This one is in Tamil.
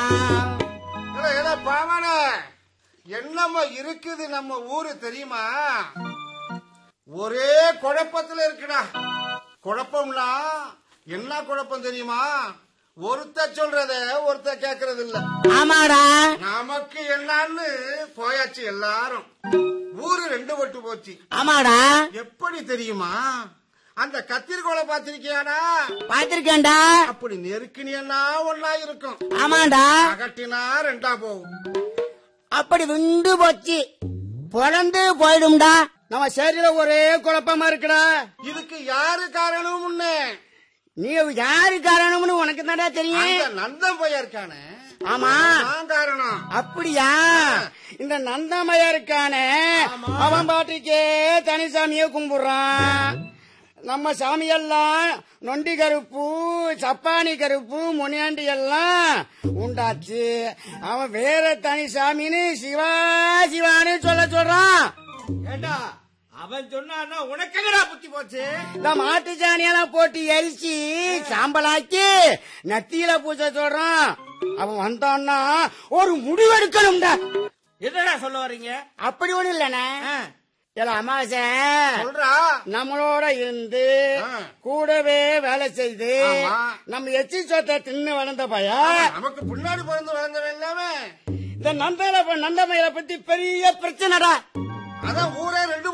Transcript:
ஏடா, ஏடா, பாவாட என்னம்மா இருக்குது நம்ம ஊரு தெரியுமா ஒரே குழப்பத்துல இருக்குடா குழப்பம்னா என்ன குழப்பம் தெரியுமா ஒருத்த சொல்றத ஒருத்த கேக்குறது இல்ல ஆமாடா நமக்கு என்னன்னு போயாச்சு எல்லாரும் ஊரு ரெண்டு பட்டு போச்சு ஆமாடா எப்படி தெரியுமா அந்த கத்திரிக்கோளை பாத்திருக்கியாடா பாத்திருக்கேன்டா அப்படி நெருக்கினியன்னா ஒன்னா இருக்கும் ஆமாடா அகட்டினா ரெண்டா போகும் அப்படி விண்டு போச்சு பொழந்து போயிடும்டா நம்ம சரியில ஒரே குழப்பமா இருக்குடா இதுக்கு யாரு காரணம் முன்னே நீ யாரு காரணம்னு உனக்கு தான்டா தெரியும் அந்த நந்தன் பையன் இருக்கானே ஆமா. நான் காரணம் அப்படியா இந்த நந்தமையா இருக்கானே அவன் பாட்டுக்கே தனிசாமிய கும்பிடுறான் நம்ம சாமியெல்லாம் நொண்டி கருப்பு சப்பானி கருப்பு முனியாண்டி எல்லாம் உண்டாச்சு அவன் வேற தனி சாமின்னு சிவா சிவான்னு சொல்ல சொல்றான் ஏண்டா அவன் சொன்னான்னா உனக்கு என்னடா புத்தி போச்சு இந்த மாட்டு சாணியெல்லாம் போட்டு எரிச்சு சாம்பலாக்கி நத்தியில பூச சொல்றான் அவன் வந்தான்னா ஒரு முடிவெடுக்கணும்டா என்னடா சொல்ல வர்றீங்க அப்படி ஒண்ணு இல்லண்ணே ஆ. இல்ல அமாவாசை சொல்றா நம்மளோட இருந்து ஆ. கூடவே வேலை செய்து ஆமா. நம்ம எச்சி சொத்தை தின்னு வளர்ந்த பையா நமக்கு பின்னாடி பிறந்து வளர்ந்தவன் எல்லாமே இந்த நந்தல நந்தமையில பத்தி பெரிய பிரச்சனைடா அதான் ஊரே ரெண்டு